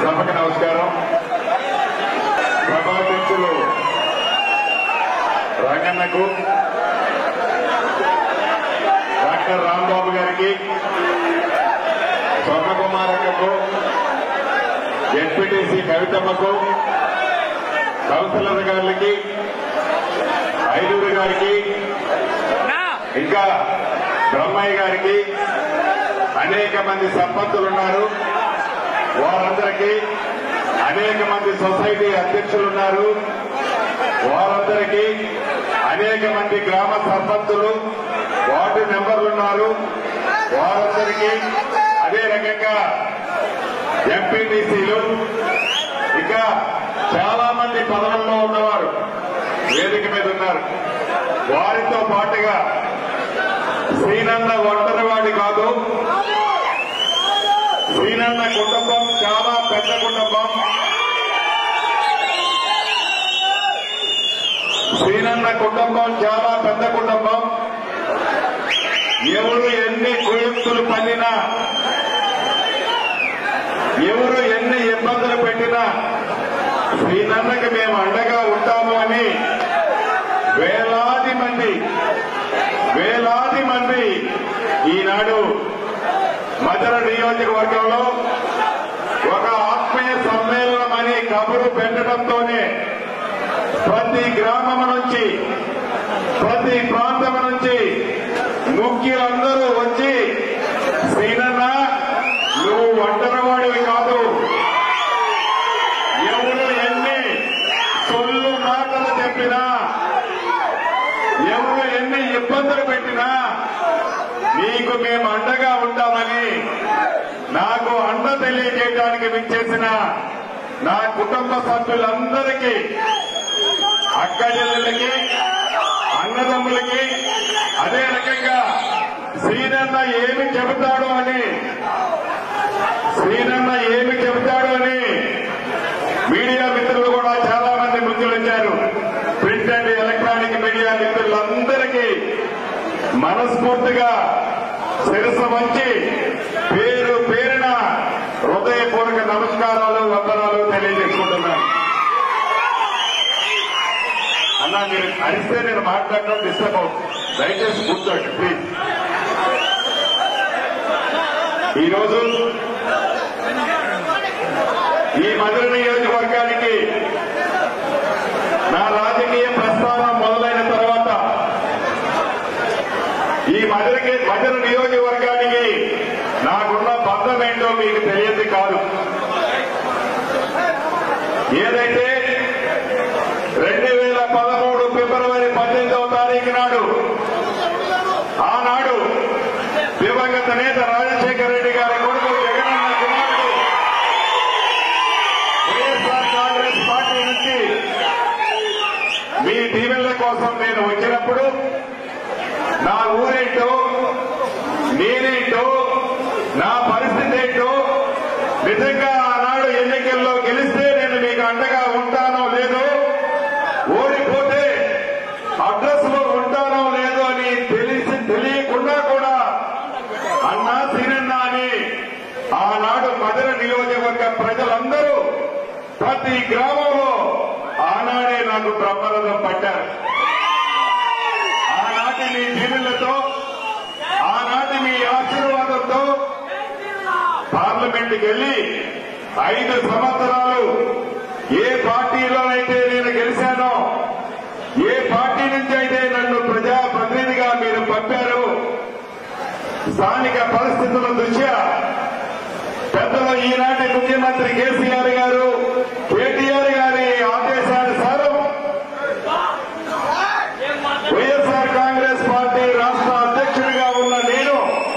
సభకి నమస్కారం సభాధ్యక్షులు రంగన్నకు డాక్టర్ రాంబాబు గారికి స్వర్ణకుమారక్కకు ఎస్పీటీసీ కవితమ్మకు కౌన్సిలర్ గారికి ఐదుగురు గారికి ఇంకా బ్రహ్మయ్య గారికి అనేక మంది సర్పంచులు ఉన్నారు వారందరికీ అనేక మంది సొసైటీ అధ్యక్షులు ఉన్నారు వారందరికీ అనేక మంది గ్రామ సర్పంచులు వార్డు మెంబర్లు ఉన్నారు వారందరికీ అదే రకంగా ఎంపీటీసీలు ఇంకా చాలా మంది పదవుల్లో ఉన్నవారు వేదిక మీద ఉన్నారు వారితో పాటుగా శ్రీనంద ఒంటరివాడి కాదు శ్రీనంద కుటుంబం చాలా పెద్ద కుటుంబం శ్రీనంద కుటుంబం చాలా పెద్ద కుటుంబం ఎవరు ఎన్ని కుయుక్తులు పన్నినా ఎవరు ఎన్ని ఇబ్బందులు పెట్టినా శ్రీనందకి మేము అండగా ఉంటాము అని వేలాది మంది వేలాది మంది ఈనాడు మధుర నియోజకవర్గంలో ఒక ఆత్మీయ సమ్మేళనం అని కబురు పెట్టడంతోనే ప్రతి గ్రామం నుంచి ప్రతి ప్రాంతం నుంచి ముఖ్యులందరూ వచ్చి శ్రీనన్న నువ్వు ఒంటరివాడివి కాదు ఎవరు ఎన్ని సొల్లు మాటలు చెప్పినా ఎవరు ఎన్ని ఇబ్బందులు పెట్టినా నీకు మేము అండగా ఉంటామని నాకు అండ తెలియజేయడానికి విచ్చేసిన నా కుటుంబ సభ్యులందరికీ అక్క చెల్లెలకి అన్నదమ్ములకి అదే రకంగా శ్రీనన్న ఏమి చెబుతాడు అని శ్రీనన్న ఏమి చెబుతాడు అని మీడియా మిత్రులు కూడా చాలా మంది మిత్రులు వచ్చారు ప్రింట్ అండ్ ఎలక్ట్రానిక్ మీడియా మిత్రులందరికీ మనస్ఫూర్తిగా శిరస వంచి పేరు పేరున హృదయపూర్వక నమస్కారాలు వందనాలు తెలియజేసుకుంటున్నాను అన్నా మీరు అరిస్తే నేను మాట్లాడడం డిస్టర్బ్ అవుతుంది దయచేసి కూర్చోండి ప్లీజ్ ఈరోజు ఈ మధుర నియోజకవర్గానికి నా రాజకీయ ప్రస్థానం మొదలైన తర్వాత ఈ మధురకి మధుర నియోజకవర్గానికి నాకున్న బంధం ఏంటో మీకు తెలియదు కాదు ఏదైతే రెండు వేల పదమూడు ఫిబ్రవరి పద్దెనిమిదవ తారీఖు నాడు ఆనాడు దివంగత నేత రాజశేఖర రెడ్డి గారి కొడుకు జగనన్న కుమారుడు వైఎస్ఆర్ కాంగ్రెస్ పార్టీ నుంచి మీ దీవెనల కోసం నేను వచ్చినప్పుడు నా ఊరేంటో నేనేంటో నా పరిస్థితి ఏంటో నిజంగా ఆనాడు ఎన్నికల్లో గెలిస్తే నేను మీకు అండగా ఉంటానో లేదో ఓడిపోతే అడ్రస్ లో ఉంటానో లేదో అని తెలిసి తెలియకుండా కూడా అన్నా తినన్నా అని ఆనాడు మధుర నియోజకవర్గ ప్రజలందరూ ప్రతి గ్రామంలో ఆనాడే నాకు బ్రహ్మరథం పట్టారు ఆనాటి మీ దీనులతో ఆనాటి మీ ఆశీర్వాదంతో పార్లమెంట్కి వెళ్లి ఐదు సంవత్సరాలు ఏ పార్టీలోనైతే నేను గెలిచానో ఏ పార్టీ నుంచి అయితే నన్ను ప్రజా ప్రతినిధిగా మీరు పంపారు స్థానిక పరిస్థితుల దృష్ట్యా పెద్దలు ఈనాటి ముఖ్యమంత్రి కేసీఆర్ గారు కేటీఆర్ గారి ఆదేశానుసారం వైఎస్ఆర్ కాంగ్రెస్ పార్టీ రాష్ట్ర అధ్యక్షుడిగా ఉన్న నేను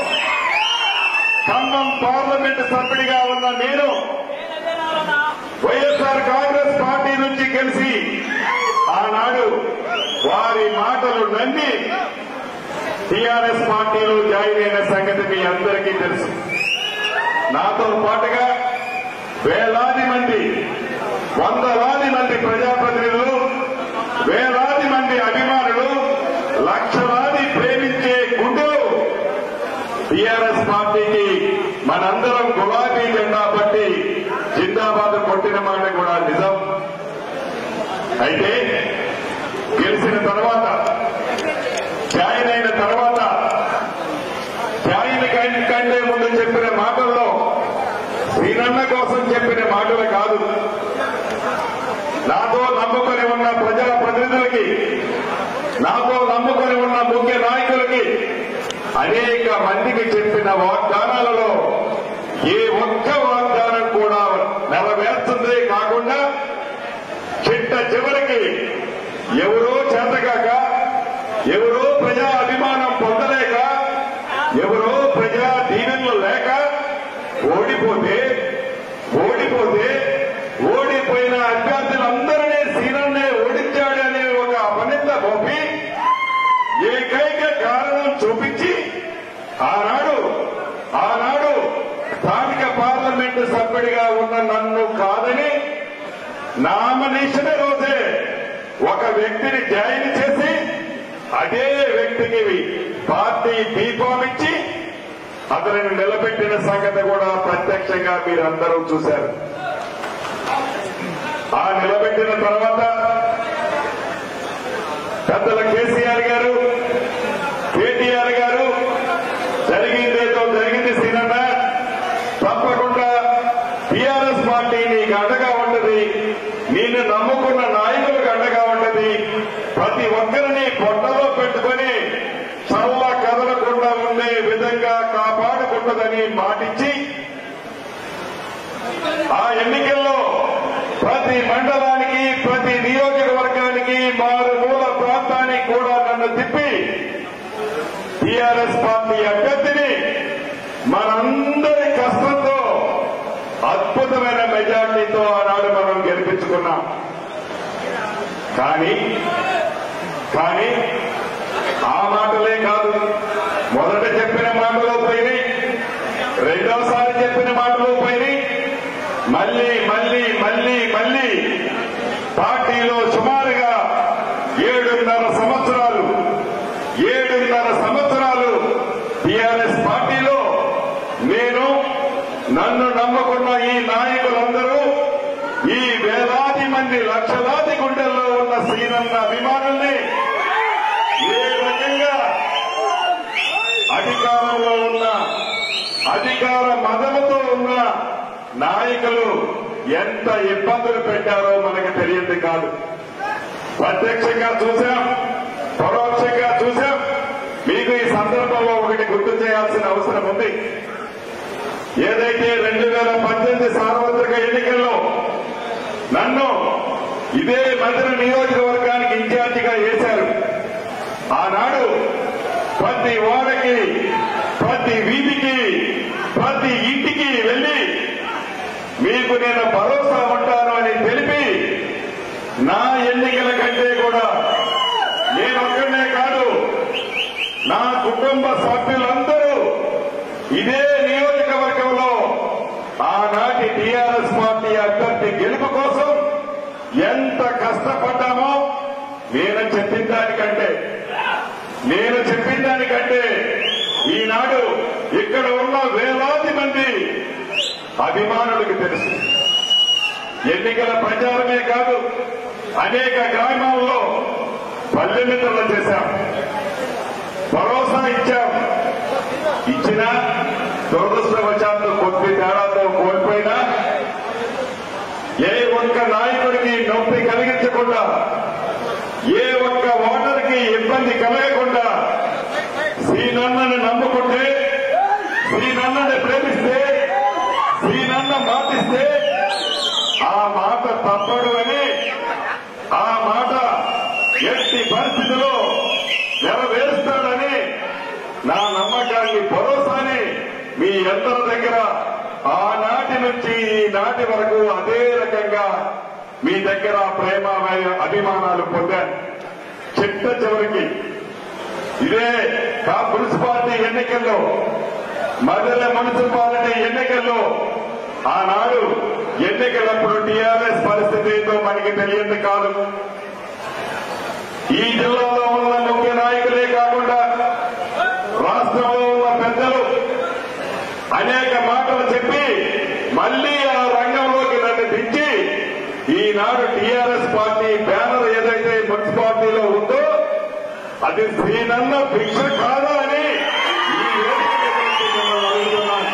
ఖమ్మం పార్లమెంట్ సభ్యుడిగా ఉన్న నేను వైఎస్ఆర్ కాంగ్రెస్ పార్టీ నుంచి కలిసి ఆనాడు వారి మాటలు నమ్మి టీఆర్ఎస్ పార్టీలో జాయిన్ అయిన సంగతి మీ అందరికీ తెలుసు నాతో పాటుగా వేలాది మంది వందలాది మంది ప్రజాప్రతినిధులు వేలాది మంది అభిమానులు లక్షలాది ప్రేమించే గుండెలు టీఆర్ఎస్ పార్టీకి మనందరం గులాబీ జెండా పట్టి జిందాబాద్ అయితే గెలిచిన తర్వాత జాయిన్ అయిన తర్వాత జాయిన్ కంటే కంటే ముందు చెప్పిన మాటల్లో శ్రీనన్న కోసం చెప్పిన మాటలు కాదు నాతో నమ్ముకొని ఉన్న ప్రజా ప్రతినిధులకి నాతో నమ్ముకొని ఉన్న ముఖ్య నాయకులకి అనేక మందికి చెప్పిన వాగ్దానాలలో ఏ ఒక్క వాగ్దానం కూడా నెరవేర్చుందే కాకుండా చిట్ట చివరికి ఎవరో చేతగాక ఎవరో ప్రజా అభిమానం పొందలేక ఎవరో ప్రజా దీవెనలు లేక ఓడిపోతే ఓడిపోతే ఓడిపోయిన అభ్యర్థులందరినీ సీనన్నే ఓడించాడనే ఒక అపనింద మోపి ఏకైక కారణం చూపించి ఆనాడు ఆనాడు స్థానిక పార్లమెంటు సభ్యుడిగా ఉన్న నన్ను కాదని నామినేషన్ రోజే ఒక వ్యక్తిని జాయిన్ చేసి అదే వ్యక్తికి పార్టీ దీపం ఇచ్చి అతనిని నిలబెట్టిన సంగతి కూడా ప్రత్యక్షంగా మీరందరూ చూశారు ఆ నిలబెట్టిన తర్వాత పెద్దల కేసీఆర్ గారు కేటీఆర్ గారు జరిగిందేదో జరిగింది సీనన్న తప్పకుండా టీఆర్ఎస్ పార్టీ నీకు అండగా ఉంటది నిన్ను నమ్ముకున్న నాయకులకు అండగా ఉంటది ప్రతి ఒక్కరిని పొట్టలో పెట్టుకొని చల్ల కదలకుండా ఉండే విధంగా కాపాడుకుంటదని మాటిచ్చి ఆ ఎన్నికల్లో ప్రతి మండలానికి ప్రతి నియోజకవర్గానికి మారుమూల ప్రాంతానికి కూడా నన్ను తిప్పి టీఆర్ఎస్ పార్టీ అభ్యర్థిని మనందరి కష్టంతో అద్భుతమైన మెజార్టీతో ఆనాడు మనం గెలిపించుకున్నాం కానీ కానీ ఆ మాటలే కాదు మొదట చెప్పిన మాటలు పోయినాయి రెండోసారి చెప్పిన మాటలు పోయినాయి మళ్ళీ మళ్ళీ మళ్ళీ మళ్ళీ పార్టీలో సుమారుగా ఏడున్నర సంవత్సరాలు ఏడున్నర సంవత్సరాలు టీఆర్ఎస్ పార్టీలో నేను నన్ను నమ్ముకున్న ఈ నాయకులందరూ ఈ వేలాది మంది లక్షలాది గుండెల్లో ఉన్న శ్రీనన్న అభిమానుల్ని ఏ రకంగా అధికారంలో ఉన్న అధికార మదముతో ఉన్న నాయకులు ఎంత ఇబ్బందులు పెట్టారో మనకు తెలియదు కాదు ప్రత్యక్షంగా చూశాం పరోక్షంగా చూశాం మీకు ఈ సందర్భంలో ఒకటి గుర్తు చేయాల్సిన అవసరం ఉంది ఏదైతే రెండు వేల పద్దెనిమిది సార్వత్రిక ఎన్నికల్లో నన్ను ఇదే మంత్రి నియోజకవర్గానికి ఇన్ఛార్జిగా వేశారు ఆనాడు ప్రతి ఓడకి ప్రతి వీధికి ప్రతి ఇంటికి వెళ్లి మీకు నేను భరోసా ఉంటాను అని తెలిపి నా ఎన్నికల కంటే కూడా నేనొక్కడే కాదు నా కుటుంబ సభ్యులందరూ ఇదే నియోజకవర్గంలో ఆనాటి టీఆర్ఎస్ పార్టీ అభ్యర్థి గెలుపు కోసం ఎంత కష్టపడ్డామో నేను చెప్పిన దానికంటే నేను చెప్పిన దానికంటే ఈనాడు ఇక్కడ ఉన్న వేలాది మంది అభిమానులకు తెలుసు ఎన్నికల ప్రచారమే కాదు అనేక గ్రామాల్లో పల్లెమిత్రులు చేశాం భరోసా ఇచ్చాం ఇచ్చిన దురదృష్టవశాత్తు కొద్ది తేడాతో కోల్పోయినా ఏ ఒక్క నాయకుడికి నొప్పి కలిగించకుండా ఏ ఒక్క ఓటర్కి ఇబ్బంది కలగకుండా శ్రీనన్నని నమ్ముకుంటే శ్రీనన్నని ప్రేమిస్తే శ్రీనన్న మాటిస్తే ఆ మాట తప్పడు అని ఆ మాట ఎట్టి పరిస్థితిలో నెరవేరుస్తాడని నా నమ్మకాన్ని భరోసాని మీ అందరి దగ్గర ఆనాటి నుంచి ఈనాటి వరకు అదే రకంగా మీ దగ్గర ప్రేమ అభిమానాలు పొందాను చిట్ట చివరికి ఇదే కా మున్సిపాలిటీ ఎన్నికల్లో మదల మున్సిపాలిటీ ఎన్నికల్లో ఆనాడు ఎన్నికలప్పుడు టీఆర్ఎస్ పరిస్థితి ఏంటో మనకి తెలియదు కాదు ఈ జిల్లాలో ఉన్న ముఖ్య నాయకులే కాకుండా రాష్ట్రంలో ఉన్న పెద్దలు అనేక మాటలు చెప్పి మళ్లీ ఆ రంగంలోకి నన్ను దించి ఈనాడు టీఆర్ఎస్ పార్టీ బ్యానర్ అది శ్రీనన్న భిక్ష కాదా అని ఈ వేదిక మీద నుంచి మిమ్మల్ని అడుగుతున్నాను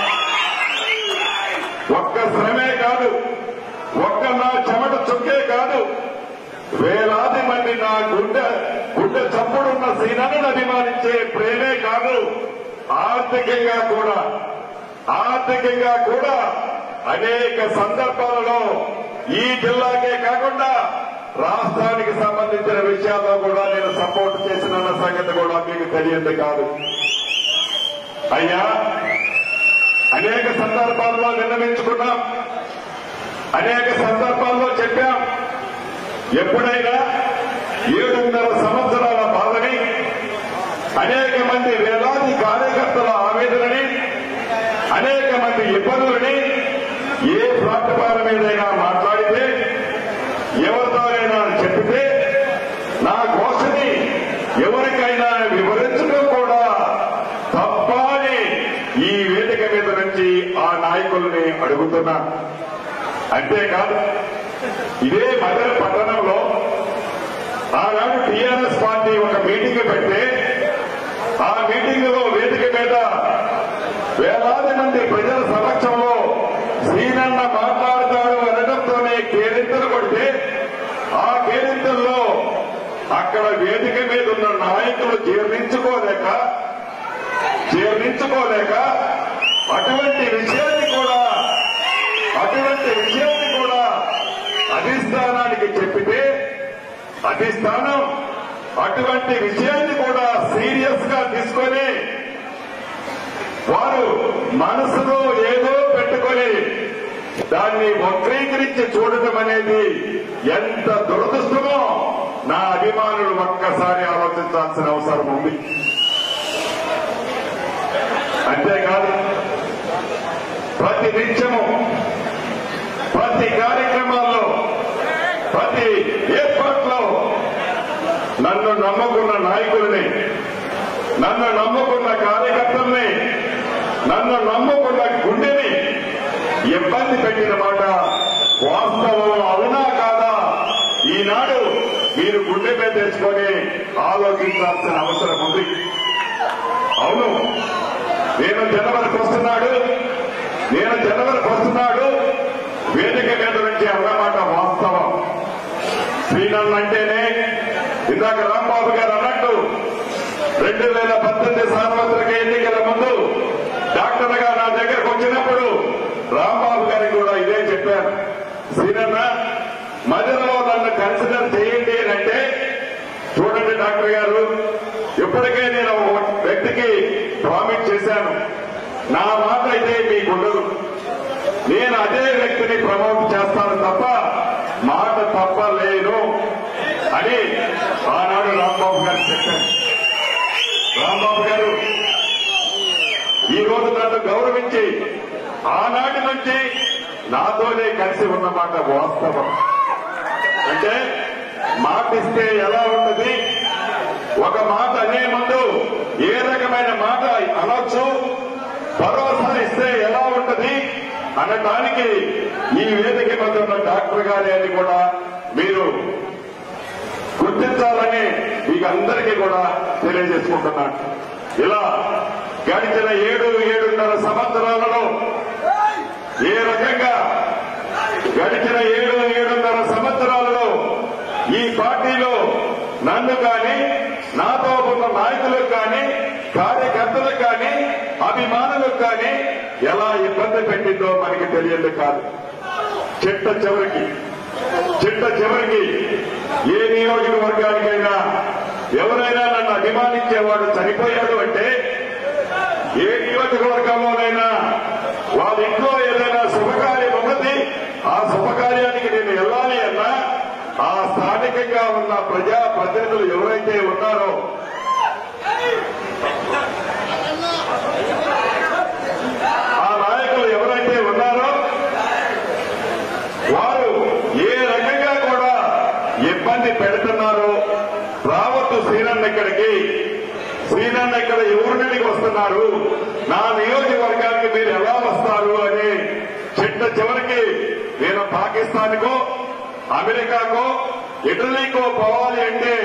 ఒక్క శ్రమే కాదు ఒక్క నా చెమట చుక్కే కాదు వేలాది మంది నా గుండె గుండె చప్పుడున్న శ్రీనన్నను అభిమానించే ప్రేమే కాదు ఆర్థికంగా కూడా ఆర్థికంగా కూడా అనేక సందర్భాలలో ఈ జిల్లాకే కాకుండా రాష్ట్రానికి సంబంధించిన విషయాల్లో కూడా నేను సపోర్ట్ చేసిన సంగతి కూడా మీకు తెలియదు కాదు అయ్యా అనేక సందర్భాల్లో విన్నవించుకున్నాం అనేక సందర్భాల్లో చెప్పాం ఎప్పుడైనా ఏడున్నర సంవత్సరాల బాధని అనేక మంది వేలాది కార్యకర్తల ఆవేదనని అనేక మంది ఇబ్బందులని ఏ ప్లాట్ఫారం మీదైనా మాట్లాడితే ఎవరితోనైనా చెప్పితే నా కోసని ఎవరికైనా వివరించడం కూడా తప్ప అని ఈ వేదిక మీద నుంచి ఆ నాయకుల్ని అడుగుతున్నా అంతేకాదు ఇదే మదన పట్టణంలో ఆనాడు టీఆర్ఎస్ పార్టీ ఒక మీటింగ్ పెడితే ఆ మీటింగ్ లో వేదిక మీద వేలాది మంది ప్రజల సమక్షంలో శ్రీనన్న మాట్లాడతాడు అనడంతోనే కేరింతలు కొడితే ఆ కేరింతల్లో అక్కడ వేదిక మీద ఉన్న నాయకులు జీర్ణించుకోలేక జీర్ణించుకోలేక అటువంటి విషయాన్ని కూడా అటువంటి విషయాన్ని కూడా అధిష్టానానికి చెప్పితే అధిష్టానం అటువంటి విషయాన్ని కూడా సీరియస్ గా తీసుకొని వారు మనసులో ఏదో పెట్టుకొని దాన్ని వక్రీకరించి చూడటం అనేది ఎంత దురదృష్టమో నా అభిమానులు ఒక్కసారి ఆలోచించాల్సిన అవసరం ఉంది అంతేకాదు ప్రతి నిత్యము ప్రతి కార్యక్రమాల్లో ప్రతి ఏర్పాట్లో నన్ను నమ్ముకున్న నాయకుల్ని నన్ను నమ్ముకున్న కార్యకర్తల్ని నన్ను నమ్ముకున్న గుండెని ఇబ్బంది పెట్టిన మాట వాస్తవం అవునా కాదా ఈనాడు మీరు గుండె మీద తెచ్చుకొని ఆలోచించాల్సిన అవసరం ఉంది అవును నేను జనవరికి వస్తున్నాడు నేను జనవరికి వస్తున్నాడు వేదిక మీద నుంచి అన్నమాట వాస్తవం శ్రీనన్ అంటేనే ఇందాక రాంబాబు గారు అన్నట్టు రెండు వేల పద్దెనిమిది సార్వత్రిక ఎన్నికల ముందు డాక్టర్ గా నా దగ్గరకు వచ్చినప్పుడు రాంబాబు గారికి కూడా ఇదే చెప్పాను శ్రీనన్న మధ్యలో నన్ను కన్సిడర్ చేయండి అని అంటే చూడండి డాక్టర్ గారు ఇప్పటికే నేను ఒక వ్యక్తికి ప్రామిట్ చేశాను నా మాట అయితే మీకు ఉండదు నేను అదే వ్యక్తిని ప్రమోట్ చేస్తాను తప్ప మాట తప్పలేను అని ఆనాడు రాంబాబు గారు చెప్పారు రాంబాబు గారు ఈ రోజు నన్ను గౌరవించి ఆనాటి నుంచి నాతోనే కలిసి ఉన్నమాట వాస్తవం అంటే మాటిస్తే ఎలా ఉంటుంది ఒక మాట అనే ముందు ఏ రకమైన మాట అనొచ్చు భరోసా ఇస్తే ఎలా ఉంటది అనటానికి ఈ వేదిక మీద ఉన్న డాక్టర్ గారి అని కూడా మీరు గుర్తించాలని మీకు అందరికీ కూడా తెలియజేసుకుంటున్నాను ఇలా గడిచిన ఏడు ఏడున్నర సంవత్సరాలలో ఏ రకంగా గడిచిన ఏడు ఏడున్నర సంవత్సరాలలో ఈ పార్టీలో నన్ను కానీ నాతో ఉన్న నాయకులకు కానీ కార్యకర్తలకు కానీ అభిమానులకు కానీ ఎలా ఇబ్బంది పెట్టిందో మనకి తెలియదు కాదు చిట్ట చివరికి చిట్ట చివరికి ఏ నియోజకవర్గానికైనా ఎవరైనా నన్ను అభిమానించేవాడు చనిపోయాడు అంటే ఏ నియోజకవర్గంలోనైనా వాళ్ళ ఇంట్లో ఏదైనా శుభకార్యం ఉన్నది ఆ శుభకార్యానికి నేను వెళ్ళాలి అన్నా ఆ స్థానికంగా ఉన్న ప్రజా ప్రతినిధులు ఎవరైతే ఉన్నారో ఆ నాయకులు ఎవరైతే ఉన్నారో వారు ఏ రకంగా కూడా ఇబ్బంది పెడుతున్నారో రావద్దు శ్రీనన్న ఇక్కడికి శ్రీనన్న ఇక్కడ ఎవరినికి వస్తున్నారు నా నియోజకవర్గానికి మీరు ఎలా వస్తారు అని చిట్ట చివరికి నేను పాకిస్తాన్కో అమెరికాకో ఇటలీకో పోవాలి అంటే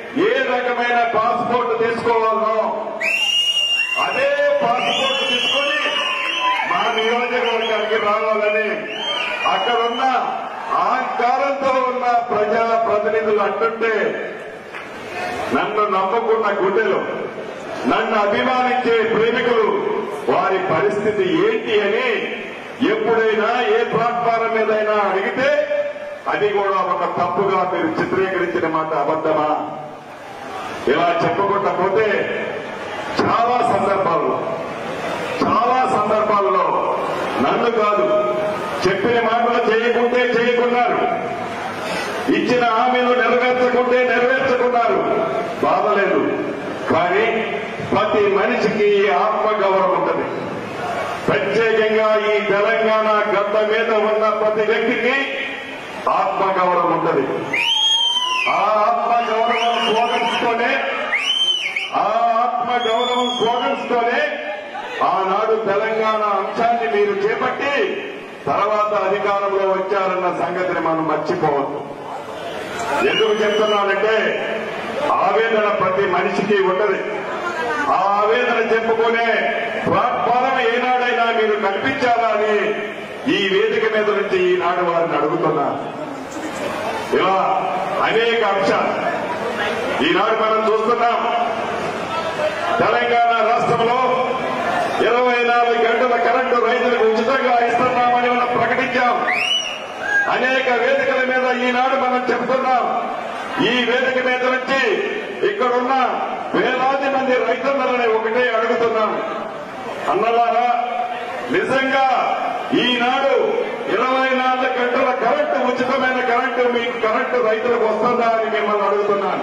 ఏ రకమైన పాస్పోర్ట్ తీసుకోవాలనో అదే పాస్పోర్ట్ తీసుకొని మా నియోజకవర్గానికి రావాలని అక్కడున్న అహంకారంతో ఉన్న ప్రజా ప్రతినిధులు అంటుంటే నన్ను నమ్ముకున్న గుండెలు నన్ను అభిమానించే ప్రేమికులు వారి పరిస్థితి ఏంటి అని ఎప్పుడైనా ఏ ప్లాట్ఫారం మీదైనా అడిగితే అది కూడా ఒక తప్పుగా మీరు చిత్రీకరించిన మాట అబద్ధమా ఇలా చెప్పుకుంటా పోతే చాలా సందర్భాల్లో చాలా సందర్భాల్లో నన్ను కాదు చెప్పిన మాటలు చేయకుంటే చేయకున్నారు ఇచ్చిన హామీలు నెరవేర్చకుంటే నెరవేర్చుకున్నారు బాధలేదు కానీ ప్రతి మనిషికి ఈ ఆత్మగౌరవం ఉంటుంది ప్రత్యేకంగా ఈ తెలంగాణ గడ్డ మీద ఉన్న ప్రతి వ్యక్తికి ఆత్మగౌరవం ఉంటుంది ఆ ఆత్మగౌరవం స్లోగన్స్తోనే ఆ ఆత్మగౌరవం స్లోగన్స్తోనే ఆనాడు తెలంగాణ అంశాన్ని మీరు చేపట్టి తర్వాత అధికారంలో వచ్చారన్న సంగతిని మనం మర్చిపోవద్దు ఎందుకు చెప్తున్నానంటే ఆవేదన ప్రతి మనిషికి ఉంటది ఆ ఆవేదన చెప్పుకునే ప్లాట్ఫారం ఏనాడైనా మీరు కల్పించాలా అని ఈ వేదిక మీద నుంచి ఈనాడు వారిని అడుగుతున్నా ఇలా అనేక అంశాలు ఈనాడు మనం చూస్తున్నాం తెలంగాణ రాష్ట్రంలో ఇరవై నాలుగు గంటల కరెంటు రైతులకు ఉచితంగా ఇస్తున్నామని మనం ప్రకటించాం అనేక వేదికల మీద ఈనాడు మనం చెప్తున్నాం ఈ వేదిక మీద నుంచి ఇక్కడున్న వేలాది మంది రైతన్నలని ఒకటే అడుగుతున్నాం అన్నలారా నిజంగా ఈనాడు ఇరవై నాలుగు గంటల కరెంటు ఉచితమైన కరెంటు మీకు కరెంటు రైతులకు వస్తుందా అని మిమ్మల్ని అడుగుతున్నాను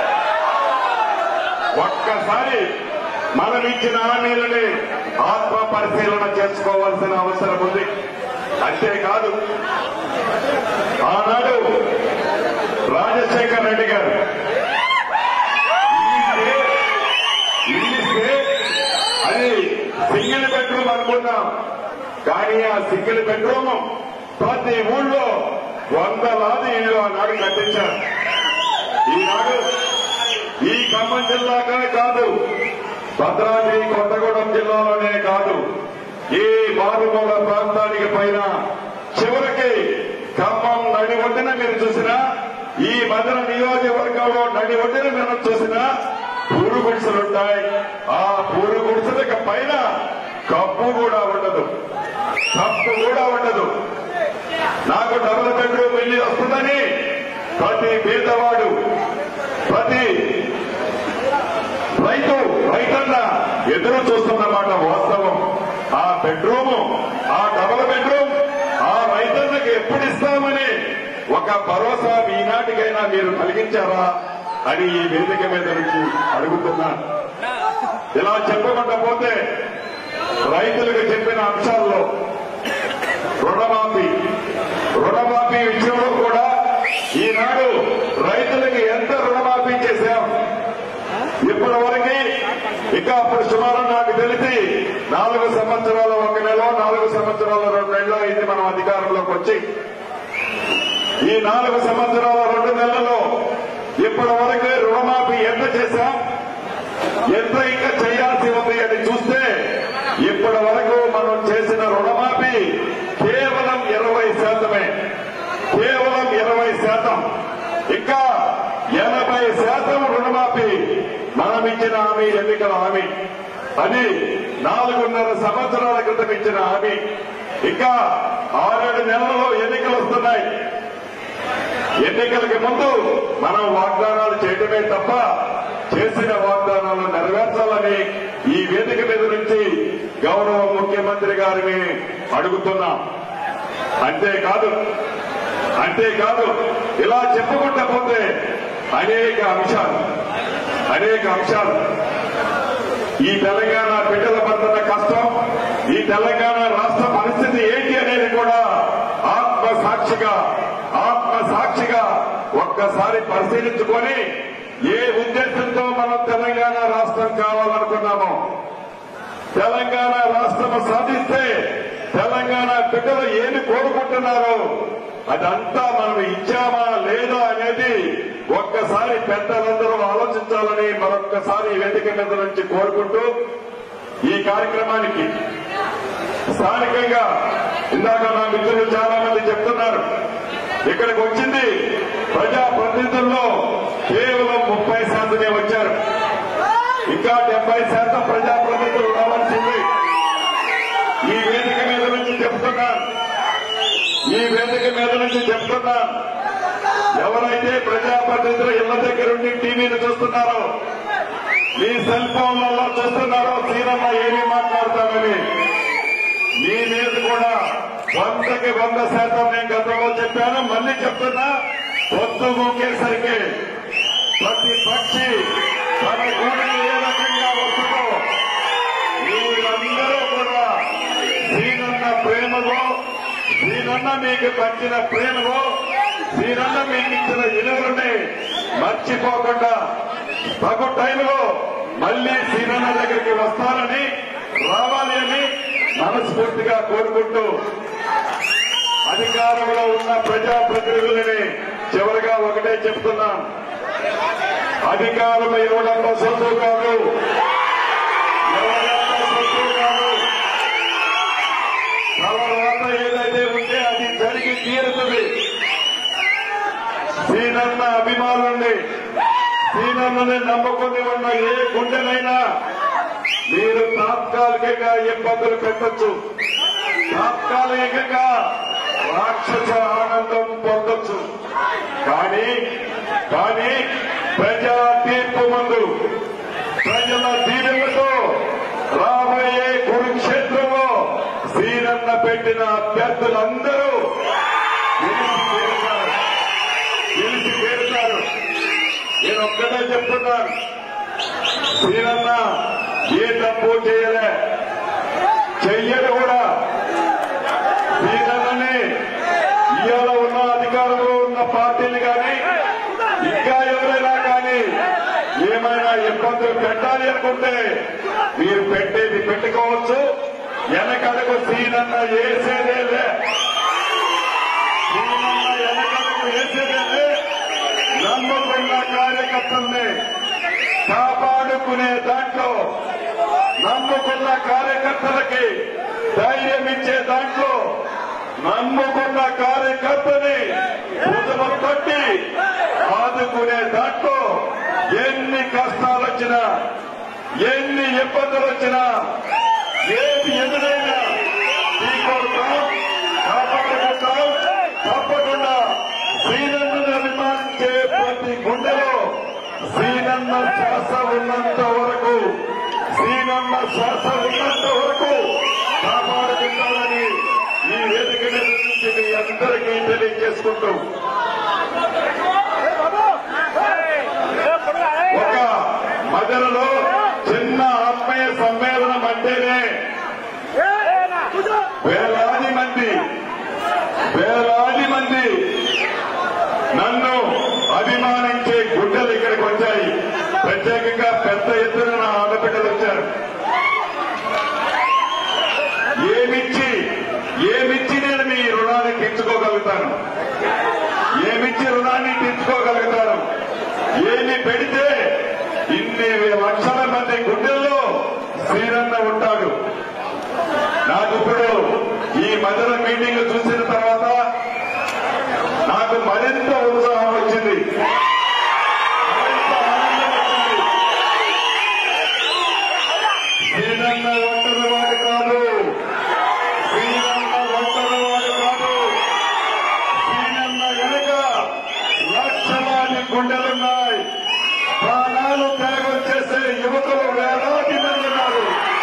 ఒక్కసారి మనం ఇచ్చిన హామీలని ఆత్మ పరిశీలన చేసుకోవాల్సిన అవసరం ఉంది అంతేకాదు ఆనాడు రాజశేఖర్ రెడ్డి గారు ఇల్లు ఇస్తే అది సింగిల్ బెడ్రూమ్ అనుకున్నాం కానీ ఆ సింగిల్ బెడ్రూమ్ ప్రతి ఊళ్ళో వందలాది ఇల్లు ఆనాడు కట్టించారు ఈనాడు ఈ ఖమ్మం జిల్లాకే కాదు భద్రాద్రి కొత్తగూడెం జిల్లాలోనే కాదు ఈ మారుమూల ప్రాంతానికి పైన చివరికి ఖమ్మం నడి ఒడ్డున మీరు చూసినా ఈ మధుర నియోజకవర్గంలో నడి ఒడ్డున మనం చూసినా పూరు గుడిసెలుంటాయి ఆ పూరు గుడిసెలకు పైన కప్పు కూడా ఉండదు కప్పు కూడా ఉండదు నాకు డబుల్ బెడ్రూమ్ వెళ్ళి వస్తుందని ప్రతి పేదవాడు ప్రతి రైతు రైతన్న ఎదురు చూస్తున్నమాట వాస్తవం ఆ బెడ్రూమ్ ఆ డబుల్ బెడ్రూమ్ ఆ రైతన్నకి ఎప్పుడు ఇస్తామని ఒక భరోసా ఈనాటికైనా మీరు కలిగించారా అని ఈ వేదిక మీద నుంచి అడుగుతున్నా ఇలా చెప్పకుండా పోతే రైతులకు చెప్పిన అంశాల్లో రుణమాఫీ రుణమాఫీ విషయంలో కూడా ఈనాడు రైతులకు ఎంత రుణమాఫీ చేశాం ఇప్పటి వరకు ఇంకా అప్పుడు సుమారు నాకు తెలిసి నాలుగు సంవత్సరాల ఒక నెల నాలుగు సంవత్సరాల రెండు నెలలు అయింది మనం అధికారంలోకి వచ్చి ఈ నాలుగు సంవత్సరాల రెండు నెలల్లో ఇప్పటి వరకు రుణమాఫీ ఎంత చేశాం ఎంత ఇంకా చేయాల్సి ఉంది అని చూస్తే ఇప్పటి వరకు మనం చేసిన రుణమాఫీ కేవలం ఇరవై శాతమే కేవలం ఇరవై శాతం ఇంకా ఎనభై శాతం రుణమాఫీ మనం ఇచ్చిన హామీ ఎన్నికల హామీ అది నాలుగున్నర సంవత్సరాల క్రితం ఇచ్చిన హామీ ఇంకా ఆరేడు నెలల్లో ఎన్నికలు వస్తున్నాయి ఎన్నికలకి ముందు మనం వాగ్దానాలు చేయడమే తప్ప చేసిన వాగ్దానాలు నెరవేర్చాలని ఈ వేదిక మీద నుంచి గౌరవ ముఖ్యమంత్రి గారిని అడుగుతున్నాం అంతేకాదు అంతేకాదు ఇలా చెప్పుకుంటా పోతే అనేక అంశాలు అనేక అంశాలు ఈ తెలంగాణ బిడ్డల పడుతున్న కష్టం ఈ తెలంగాణ రాష్ట్ర పరిస్థితి ఏంటి అనేది కూడా ఆత్మ సాక్షిగా ఆత్మ సాక్షిగా ఒక్కసారి పరిశీలించుకొని ఏ ఉద్దేశంతో మనం తెలంగాణ రాష్ట్రం కావాలనుకున్నామో తెలంగాణ రాష్ట్రం సాధిస్తే తెలంగాణ బిడ్డలు ఏమి కోరుకుంటున్నారో అదంతా మనం ఇచ్చామా లేదా అనేది ఒక్కసారి పెద్దలందరూ ఆలోచించాలని మరొక్కసారి ఈ వేదిక మీద నుంచి కోరుకుంటూ ఈ కార్యక్రమానికి స్థానికంగా ఇందాక నా మిత్రులు చాలా మంది చెప్తున్నారు ఇక్కడికి వచ్చింది ప్రజా ప్రతినిధుల్లో కేవలం ముప్పై శాతమే వచ్చారు ఇంకా డెబ్బై శాతం ప్రజా ప్రతినిధులు రావాల్సింది ఈ వేదిక మీద నుంచి చెప్తున్నాను ఈ వేదిక మీద నుంచి చెప్తున్నాను ఎవరైతే ప్రజాప్రతినిధులు ఇళ్ల దగ్గరుండి టీవీని చూస్తున్నారో మీ సెల్ ఫోన్లలో చూస్తున్నారో సీనమ్మ ఏమీ మాట్లాడతామని మీ మీద కూడా వందకి వంద శాతం నేను గతంలో చెప్పాను మళ్ళీ చెప్తున్నా పొద్దు మూకేసరికి ప్రతి పక్షి తన గూడిని ఏ రకంగా వస్తుందో మీరందరూ కూడా శ్రీనన్న ప్రేమలో శ్రీనన్న మీకు పంచిన ప్రేమలో శ్రీనన్న మీకు ఇచ్చిన విలువలని మర్చిపోకుండా తగు టైంలో మళ్లీ శ్రీనన్న దగ్గరికి వస్తారని రావాలి అని మనస్ఫూర్తిగా కోరుకుంటూ అధికారంలో ఉన్న ప్రజాప్రతినిధులని చివరిగా ఒకటే చెప్తున్నాం అధికారం ఇవ్వడంలో సొత్తు కాదు ఎవరంతా సొత్తు కాదు తర్వాత ఏదైతే ఉంటే అది జరిగి తీరుతుంది సీనన్న అభిమానుల్ని సీనన్నని నమ్ముకుని ఉన్న ఏ గుండెనైనా మీరు తాత్కాలికంగా ఇబ్బందులు పెట్టొచ్చు తాత్కాలికంగా రాక్షస ఆనందం పొందొచ్చు కానీ కానీ ప్రజా తీర్పు ముందు ప్రజల దీవెనతో రాబోయే కురుక్షేత్రంలో శ్రీరన్న పెట్టిన అభ్యర్థులందరూ గెలిచి తీరుతారు గెలిచి తీరుతారు నేను ఒక్కటే చెప్తున్నాను శ్రీరన్న ఏ తప్పు చేయలే చెయ్యడు కూడా శ్రీరన్నని ఇవాళ ఉన్న అధికారంలో ఉన్న పార్టీలు కానీ ఇంకా ఎవరైనా కానీ ఏమైనా ఇబ్బందులు పెట్టాలి అనుకుంటే మీరు పెట్టేది పెట్టుకోవచ్చు వెనకడకు సీనన్న వేసేదేలే సీనన్న వెనకడకు వేసేదేలే నమ్ముకున్న కార్యకర్తల్ని కాపాడుకునే దాంట్లో నమ్ముకున్న కార్యకర్తలకి ధైర్యం ఇచ్చే దాంట్లో నమ్ముకున్న కార్యకర్తని భుజము కొట్టి ఆదుకునే దాంట్లో ఎన్ని కష్టాలు వచ్చినా ఎన్ని ఇబ్బందులు వచ్చినా ఏది ఎదురైనా ఢీకొడతాం కాపాడుకుంటాం తప్పకుండా శ్రీనన్నను అభిమానించే ప్రతి గుండెలో శ్రీనన్న శ్వాస ఉన్నంత వరకు శ్రీనన్న శ్వాస ఉన్నంత వరకు కాపాడుకుంటామని ఈ వేదిక మీద నుంచి మీ అందరికీ తెలియజేసుకుంటూ ఒక మదనలో చిన్న ఆత్మీయ సమ్మేళనం అంటేనే వేలాది మంది వేలాది మంది నన్ను అభిమానించే గుడ్డలు ఇక్కడికి వచ్చాయి ప్రత్యేకంగా పెద్ద ఎత్తున నా ఆడబిడ్డలు వచ్చారు ఏమిచ్చి ఏమిచ్చి నేను మీ రుణాన్ని తీర్చుకోగలుగుతాను ఏమిచ్చి రుణాన్ని తీర్చుకోగలుగుతాను ఏమి పెడితే ఇన్ని లక్షల మంది గుండెల్లో శ్రీరన్న ఉంటాడు నాకు ఇప్పుడు ఈ మధ్యన మీటింగ్ చూసిన తర్వాత నాకు మరింత ఉత్సాహం వచ్చింది మరింత ఆనందం వచ్చింది శ్రీరన్న ఒంటరి వాడు కాదు శ్రీరన్న ఒంటరి వాడు కాదు శ్రీరన్న వెనుక లక్షలాది గుండెలున్నాయి ప్రాణాలు త్యాగం చేసే యువకులు వేలాది మంది ఉన్నారు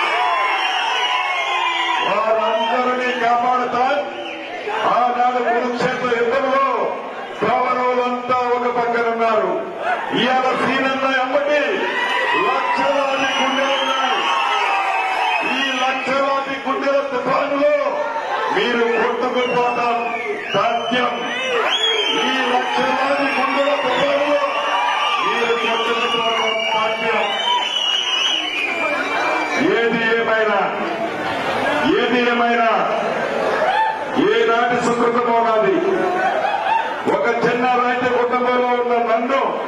వారందరినీ కాపాడుతా ఆనాడు కురుక్షేత్ర యుద్ధంలో కౌరవులంతా ఒక పక్కనున్నారు ఇవాళ శ్రీనన్న ఎమ్మటి లక్షలాది గుండెలున్నాయి ఈ లక్షలాది గుండెల తుఫానులో మీరు కొట్టుకుపోతాం సాధ్యం ఈ లక్షలాది గుండెల తుఫానులో మీరు కొట్టుకుపోవడం సాధ్యం ఏది ఏమైనా ఏది ఏమైనా ఏనాటి సుకృతమో నాది ఒక చిన్న రైతు కుటుంబంలో ఉన్న నన్ను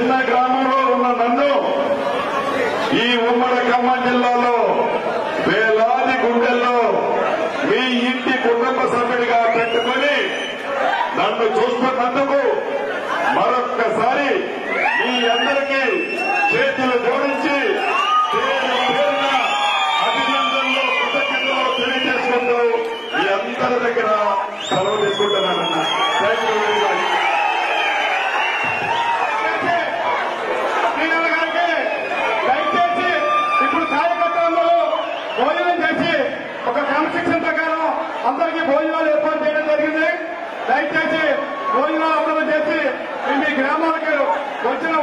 చిన్న గ్రామంలో ఉన్న నన్ను ఈ ఉమ్మడి ఖమ్మం జిల్లాలో వేలాది గుండెల్లో మీ ఇంటి కుటుంబ సభ్యుడిగా పెట్టుకుని నన్ను చూస్తున్నందుకు మరొక్కసారి మీ అందరికీ చేతులు జోడించి పేరు పేరున అభినందనలు కృతజ్ఞతలు తెలియజేసుకుంటూ మీ అందరి దగ్గర సెలవు తీసుకుంటున్నానన్న thank you very much Srirama గారికి దయచేసి ఇప్పుడు కార్యకర్తలందరూ భోజనం చేసి ఒక క్రమశిక్షణ ప్రకారం అందరికీ భోజనాలు ఏర్పాటు చేయడం జరిగింది దయచేసి భోజనాలు అందరూ చేసి మీ మీ గ్రామాలకు వచ్చిన